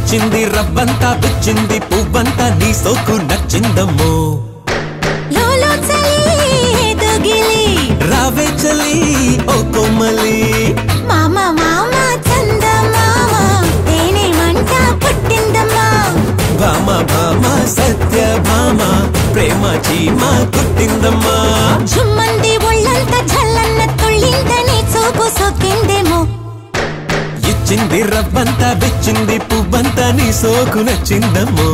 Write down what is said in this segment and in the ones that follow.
ఇచ్చింది రవ్వంతా పిచ్చింది పువ్వంతా నీ సోకు నచ్చిందమ్మో లోలో చలి దొగిలి రావే చలి ఓ కొమ్మలి మామ మామ చంద మామ తేనె మంట పుట్టిందమ్మా భామ భామ సత్య భామ ప్రేమ చీమ కుట్టిందమ్మా జుమ్మంది ఒళ్ళంత జల్లన్న తుళ్ళిందని చూపు సొక్కిందేమో ఇచ్చింది రవ్వంతా బిచ్చింది పువ్వంతా నీ సోకు నచ్చిందమ్మో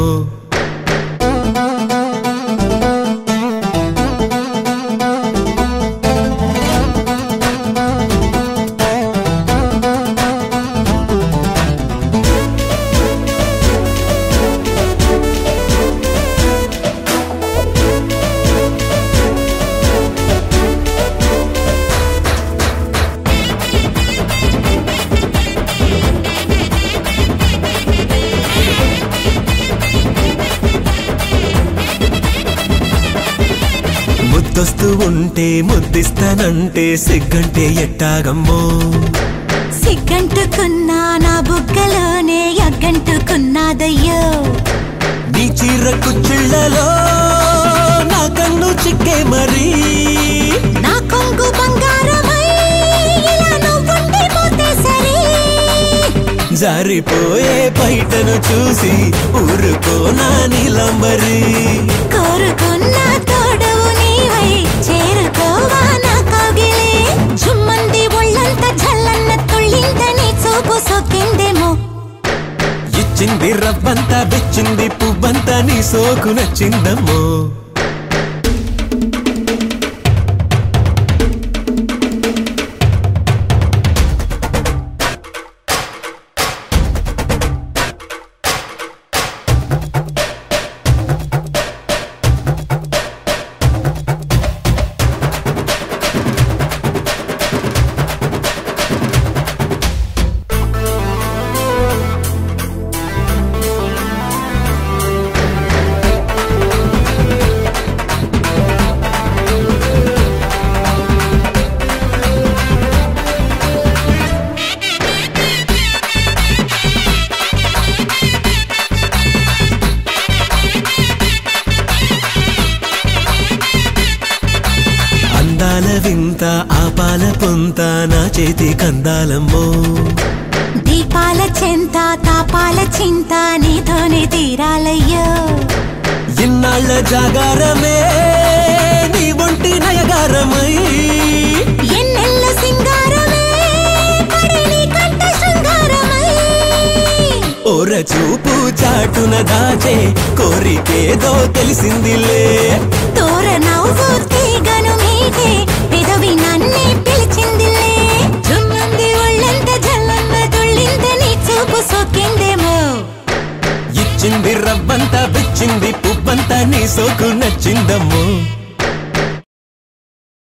ముద్దొస్తూ ఉంటే ముద్దిస్తానంటే సిగ్గంటే ఎట్టాగమ్మో సిగ్గంటుకున్నా నా బుగ్గలోనే ఎగ్గంటుకున్నాదయ్యో నీ చీర కుచ్చిళ్ళలో నా కన్ను చిక్కే మరి నా కొంగు బంగారమై ఇలా నువ్వుండి పోతే సరే జారిపోయే బయటను చూసి ఊరుకో నా నీలంబరి కోరుకున్న తోడవు నీవై చేరుకోవా నా కౌగిలే జుమ్మంది ఒళ్ళంత జల్లన్న తుళ్ళిందని చూపు సొక్కిందేమో ఇచ్చింది రవ్వంతా బిచ్చింది పువ్వంతా నీ సోకు నచ్చిందమ్మో అందాల వింత ఆపాల పొంత నా చేతి కందాలమ్మో దీపాల చెంత తాపాల చింత నీతోనే తీరాలయ్యో ఇన్నాళ్ళ జాగారమే నీ ఒంటి నయగారమై ఎన్నెల్ల సింగారమే పడి నీ కంట శృంగారమై ఓర చూపు చాటున దాచే కోరికేదో తెలిసిందిలే తోర నవ్వు తీగను మీదే పెదవి నన్నే పిలిచిందిలే జుమ్మంది ఒళ్ళంత జల్లన్న తుళ్ళిందని చూపు సొక్కిందేమో ఇచ్చింది రవ్వంతా బిచ్చింది పువ్వంతా నీ సోకు నచ్చిందమ్మో